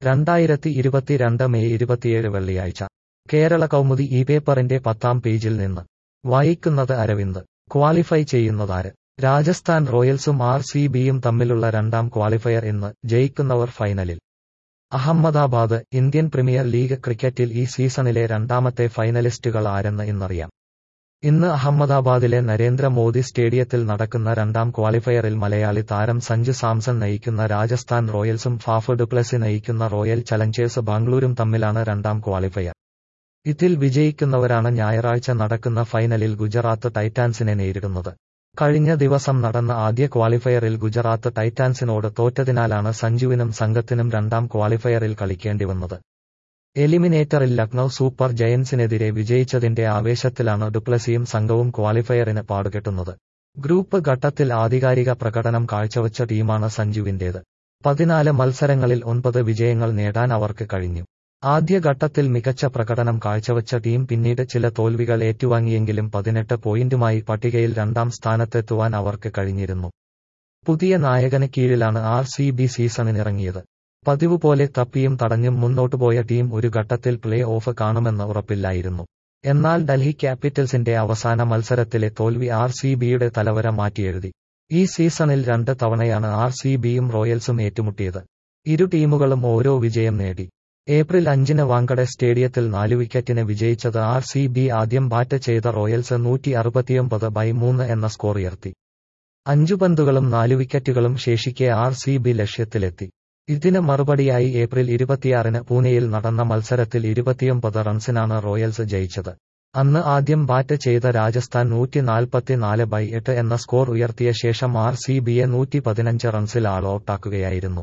രണ്ടായിരത്തി ഇരുപത്തിരണ്ട് മെയ് ഇരുപത്തിയേഴ് വെള്ളിയാഴ്ച കേരള കൗമുദി ഈ പേപ്പറിന്റെ പത്താം പേജിൽ നിന്ന് വായിക്കുന്നത് അരവിന്ദ് ക്വാളിഫൈ ചെയ്യുന്നതാര് രാജസ്ഥാൻ റോയൽസും ആർ സി ബിയും തമ്മിലുള്ള രണ്ടാം ക്വാളിഫയർ ഇന്ന് ജയിക്കുന്നവർ ഫൈനലിൽ അഹമ്മദാബാദ് ഇന്ത്യൻ പ്രീമിയർ ലീഗ് ക്രിക്കറ്റിൽ ഈ സീസണിലെ രണ്ടാമത്തെ ഫൈനലിസ്റ്റുകൾ ആരെന്ന് ഇന്നറിയാം ഇന്ന് അഹമ്മദാബാദിലെ നരേന്ദ്രമോദി സ്റ്റേഡിയത്തിൽ നടക്കുന്ന രണ്ടാം ക്വാളിഫയറിൽ മലയാളി താരം സഞ്ജു സാംസൺ നയിക്കുന്ന രാജസ്ഥാൻ റോയൽസും ഫാഫ് ഡുപ്ലസി നയിക്കുന്ന റോയൽ ചലഞ്ചേഴ്സ് ബാംഗ്ലൂരും തമ്മിലാണ് രണ്ടാം ക്വാളിഫയർ ഇതിൽ വിജയിക്കുന്നവരാണ് ഞായറാഴ്ച നടക്കുന്ന ഫൈനലിൽ ഗുജറാത്ത് ടൈറ്റാൻസിനെ നേരിടുന്നത് കഴിഞ്ഞ ദിവസം നടന്ന ആദ്യ ക്വാളിഫയറിൽ ഗുജറാത്ത് ടൈറ്റാൻസിനോട് തോറ്റതിനാലാണ് സഞ്ജുവിനും സംഘത്തിനും രണ്ടാം ക്വാളിഫയറിൽ കളിക്കേണ്ടി വന്നത് എലിമിനേറ്ററിൽ ലക്നൌ സൂപ്പർ ജയൻസിനെതിരെ വിജയിച്ചതിന്റെ ആവേശത്തിലാണ് ഡുപ്ലസിയും സംഘവും ക്വാളിഫയറിന് പാടുകെട്ടുന്നത് ഗ്രൂപ്പ് ഘട്ടത്തിൽ ആധികാരിക പ്രകടനം കാഴ്ചവച്ച ടീമാണ് സഞ്ജുവിന്റേത് പതിനാല് മത്സരങ്ങളിൽ ഒൻപത് വിജയങ്ങൾ നേടാൻ അവർക്ക് കഴിഞ്ഞു ആദ്യ ഘട്ടത്തിൽ മികച്ച പ്രകടനം കാഴ്ചവച്ച ടീം പിന്നീട് ചില തോൽവികൾ ഏറ്റുവാങ്ങിയെങ്കിലും പതിനെട്ട് പോയിന്റുമായി പട്ടികയിൽ രണ്ടാം സ്ഥാനത്തെത്തുവാൻ അവർക്ക് കഴിഞ്ഞിരുന്നു പുതിയ നായകന് കീഴിലാണ് ആർ സി ബി സീസണിനിറങ്ങിയത് പതിവ് പോലെ തപ്പിയും തടഞ്ഞും മുന്നോട്ടുപോയ ടീം ഒരു ഘട്ടത്തിൽ പ്ലേ ഓഫ് കാണുമെന്ന് ഉറപ്പില്ലായിരുന്നു എന്നാൽ ഡൽഹി ക്യാപിറ്റൽസിന്റെ അവസാന മത്സരത്തിലെ തോൽവി ആർ സി ബിയുടെ തലവര മാറ്റിയെഴുതി ഈ സീസണിൽ രണ്ട് തവണയാണ് ആർ സി ബിയും റോയൽസും ഏറ്റുമുട്ടിയത് ഇരു ടീമുകളും ഓരോ വിജയം നേടി ഏപ്രിൽ അഞ്ചിന് വാങ്കഡെ സ്റ്റേഡിയത്തിൽ നാല് വിക്കറ്റിന് വിജയിച്ചത് ആർ സി ബി ആദ്യം ബാറ്റ് ചെയ്ത റോയൽസ് നൂറ്റി അറുപത്തിയൊമ്പത് ബൈ മൂന്ന് എന്ന സ്കോർ ഉയർത്തി അഞ്ചു പന്തുകളും നാല് വിക്കറ്റുകളും ശേഷിക്കെ ആർ സി ബി ലക്ഷ്യത്തിലെത്തി ഇതിന് മറുപടിയായി ഏപ്രിൽ ഇരുപത്തിയാറിന് പൂനെയിൽ നടന്ന മത്സരത്തിൽ ഇരുപത്തിയൊമ്പത് റൺസിനാണ് റോയൽസ് ജയിച്ചത് അന്ന് ആദ്യം ബാറ്റ് ചെയ്ത രാജസ്ഥാൻ നൂറ്റി നാൽപ്പത്തിനാല് ബൈ എട്ട് എന്ന സ്കോർ ഉയർത്തിയ ശേഷം ആർ സി ബിയെ നൂറ്റി പതിനഞ്ച് റൺസിൽ ആൾ ഔട്ടാക്കുകയായിരുന്നു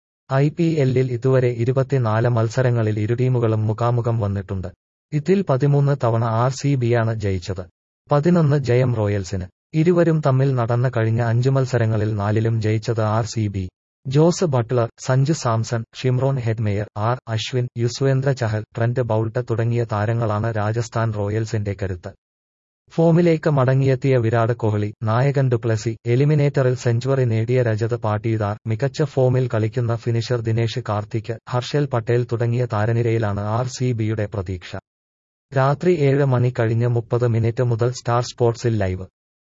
ഐ പി എല്ലിൽ ഇതുവരെ ഇരുപത്തിനാല് മത്സരങ്ങളിൽ ഇരു ടീമുകളും മുഖാമുഖം വന്നിട്ടുണ്ട് ഇതിൽ പതിമൂന്ന് തവണ ആർ സി ബിയാണ് ജയിച്ചത് പതിനൊന്ന് ജയം റോയൽസിന് ഇരുവരും തമ്മിൽ നടന്ന കഴിഞ്ഞ അഞ്ചു മത്സരങ്ങളിൽ നാലിലും ജയിച്ചത് R C B Jos Buttler Sanju Samson Shimron Hetmyer R Ashwin Yuzvendra Chahal Trent Boult തുടങ്ങിയ താരങ്ങളാണ് രാജസ്ഥാൻ റോയൽസിന്റെ കരുത്ത് ഫോമിലേക്ക് മടങ്ങിയെത്തിയ വിരാട് കോഹ്ലി നായകൻ ഡുപ്ലസി എലിമിനേറ്ററിൽ സെഞ്ചുറി നേടിയ രജത് പാട്ടീദാർ മികച്ച ഫോമിൽ കളിക്കുന്ന ഫിനിഷർ ദിനേഷ് കാർത്തിക് ഹർഷൽ പട്ടേൽ തുടങ്ങിയ താരനിരയിലാണ് ആർ സി ബിയുടെ പ്രതീക്ഷ രാത്രി ഏഴ് മണി കഴിഞ്ഞ് മുപ്പത് മിനിറ്റ് മുതൽ സ്റ്റാർ സ്പോർട്സിൽ ലൈവ്